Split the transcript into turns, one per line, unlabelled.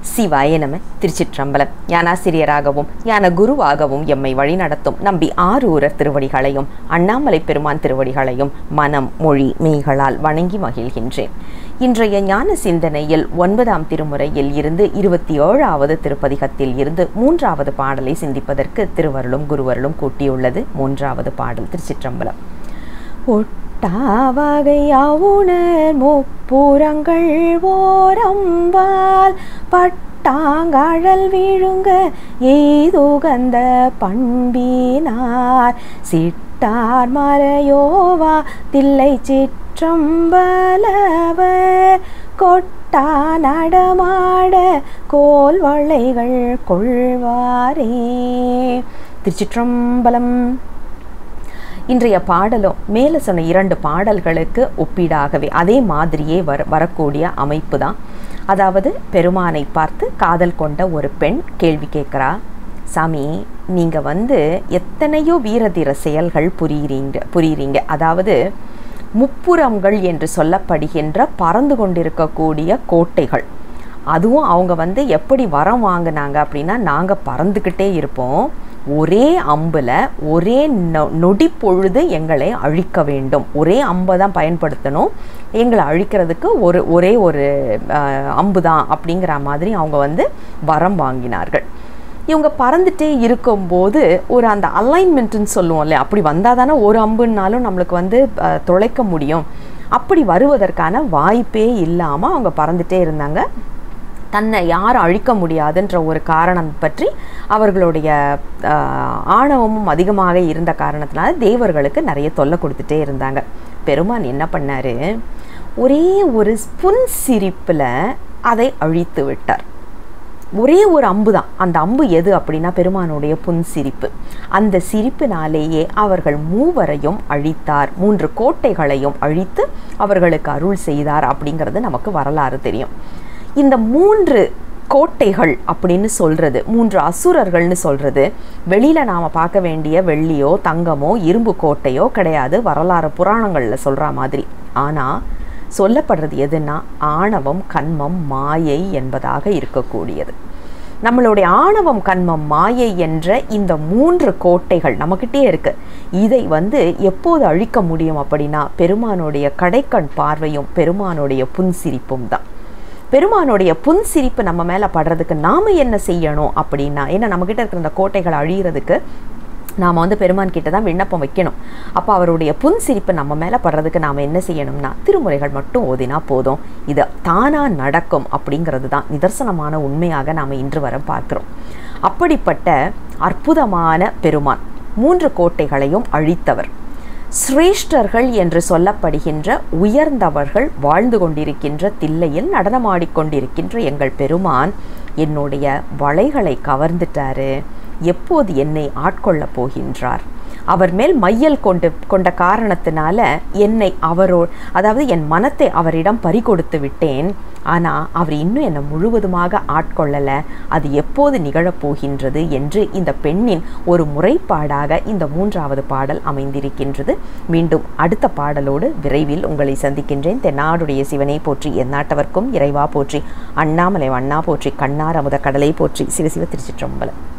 சிவாய நம திருச்சிற்றம்பலம் ஞானாசிரியராகவும் ஞான குருவாகவும் எம்மை வழிநடத்தும் நம்பி ஆரூரர் திருவடிகளையும் அண்ணாமலை பெருமான் திருவடிகளையும் மனம் மொழி மெய்களால் வணங்கி மகிழ்கின்றேன் இன்றைய ஞான சிந்தனையில் ஒன்பதாம் திருமுறையில் இருந்து இருபத்தி ஏழாவது திருப்பதிகத்தில் இருந்து மூன்றாவது பாடலை சிந்திப்பதற்கு திருவருளும் குருவருளும் கூட்டியுள்ளது மூன்றாவது பாடல் திருச்சிற்றம்பலம் ஒட்டாவகையாவுணர் முப்புறங்கள் ஓரம்பால் பட்டாங்கழல் விழுங்க எய்துகந்த பண்பினார் சிட்டார் மறையோவா தில்லை சிற்றம்பலவர் கொட்டா நடமாட கோல் வளைகள் கொள்வாரே திருச்சிற்றம்பலம் இன்றைய பாடலும் மேலே சொன்ன இரண்டு பாடல்களுக்கு ஒப்பீடாகவே அதே மாதிரியே வர வரக்கூடிய அமைப்பு தான் அதாவது பெருமானை பார்த்து காதல் கொண்ட ஒரு பெண் கேள்வி கேட்குறா சாமி நீங்கள் வந்து எத்தனையோ வீரதீர செயல்கள் புரியுறீங்க புரியுறீங்க அதாவது முப்புறங்கள் என்று சொல்லப்படுகின்ற பறந்து கொண்டிருக்கக்கூடிய கோட்டைகள் அதுவும் அவங்க வந்து எப்படி வரம் வாங்கினாங்க அப்படின்னா நாங்கள் பறந்துக்கிட்டே இருப்போம் ஒரே அம்பில் ஒரே நொ நொடி பொழுது எங்களை அழிக்க வேண்டும் ஒரே அம்பை தான் பயன்படுத்தணும் எங்களை அழிக்கிறதுக்கு ஒரு ஒரே ஒரு அம்பு தான் அப்படிங்கிற மாதிரி அவங்க வந்து வரம் வாங்கினார்கள் இவங்க பறந்துட்டே இருக்கும்போது ஒரு அந்த அலைன்மெண்ட்டுன்னு சொல்லுவோம் இல்லையா அப்படி வந்தால் தானே ஒரு அம்புன்னாலும் நம்மளுக்கு வந்து தொலைக்க முடியும் அப்படி வருவதற்கான வாய்ப்பே இல்லாமல் அவங்க பறந்துட்டே இருந்தாங்க தன்னை யாரும் அழிக்க முடியாதுன்ற ஒரு காரணம் பற்றி அவர்களுடைய ஆணவமும் அதிகமாக இருந்த காரணத்தினால தேவர்களுக்கு நிறைய தொல்லை கொடுத்துட்டே இருந்தாங்க பெருமான் என்ன பண்ணார் ஒரே ஒரு புன் சிரிப்பில் அதை அழித்து விட்டார் ஒரே ஒரு அம்பு தான் அந்த அம்பு எது அப்படின்னா பெருமானுடைய புன் சிரிப்பு அந்த சிரிப்பினாலேயே அவர்கள் மூவரையும் அழித்தார் மூன்று கோட்டைகளையும் அழித்து அவர்களுக்கு அருள் செய்தார் அப்படிங்கிறது நமக்கு வரலாறு தெரியும் இந்த மூன்று கோட்டைகள் அப்படின்னு சொல்கிறது மூன்று அசுரர்கள்னு சொல்கிறது வெளியில் நாம் பார்க்க வேண்டிய வெள்ளியோ தங்கமோ இரும்பு கோட்டையோ கிடையாது வரலாறு புராணங்களில் சொல்கிற மாதிரி ஆனால் சொல்லப்படுறது எதுனா ஆணவம் கண்மம் மாயை என்பதாக இருக்கக்கூடியது நம்மளுடைய ஆணவம் கண்மம் மாயை என்ற இந்த மூன்று கோட்டைகள் நம்மக்கிட்டே இருக்கு இதை வந்து எப்போது அழிக்க முடியும் அப்படின்னா பெருமானுடைய கடைக்கண் பார்வையும் பெருமானுடைய புன்சிரிப்பும் தான் பெருமானுடைய புன் சிரிப்பு நம்ம மேலே படுறதுக்கு நாம் என்ன செய்யணும் அப்படின்னா ஏன்னா நம்மக்கிட்ட இருக்கிற இந்த கோட்டைகளை அழிகிறதுக்கு நாம் வந்து பெருமான் கிட்ட தான் விண்ணப்பம் வைக்கணும் அப்போ அவருடைய புன் சிரிப்பு நம்ம மேலே படுறதுக்கு நாம் என்ன செய்யணும்னா திருமுறைகள் மட்டும் ஓதினா போதும் இது தானாக நடக்கும் அப்படிங்கிறது தான் நிதர்சனமான உண்மையாக நாம் இன்று வர பார்க்குறோம் அப்படிப்பட்ட அற்புதமான பெருமான் மூன்று கோட்டைகளையும் அழித்தவர் சிரேஷ்டர்கள் என்று சொல்லப்படுகின்ற உயர்ந்தவர்கள் வாழ்ந்து கொண்டிருக்கின்ற தில்லையில் நடனமாடிக்கொண்டிருக்கின்ற எங்கள் பெருமான் என்னுடைய வளைகளை கவர்ந்துட்டாரு எப்போது என்னை ஆட்கொள்ளப் போகின்றார் அவர் மேல் மையல் கொண்டு கொண்ட காரணத்தினால என்னை அவரோ அதாவது என் மனத்தை அவரிடம் பறிகொடுத்து விட்டேன் ஆனால் அவர் இன்னும் என்னை முழுவதுமாக ஆட்கொள்ளலை அது எப்போது நிகழப்போகின்றது என்று இந்த பெண்ணின் ஒரு முறைப்பாடாக இந்த மூன்றாவது பாடல் அமைந்திருக்கின்றது மீண்டும் அடுத்த பாடலோடு விரைவில் உங்களை சந்திக்கின்றேன் தென்னாடுடைய சிவனை போற்றி எந்நாட்டவர்க்கும் இறைவா போற்றி அண்ணாமலை அண்ணா போற்றி கண்ணார் அமுத கடலை போற்றி சிவசிவ திருச்சிற்றம்பலம்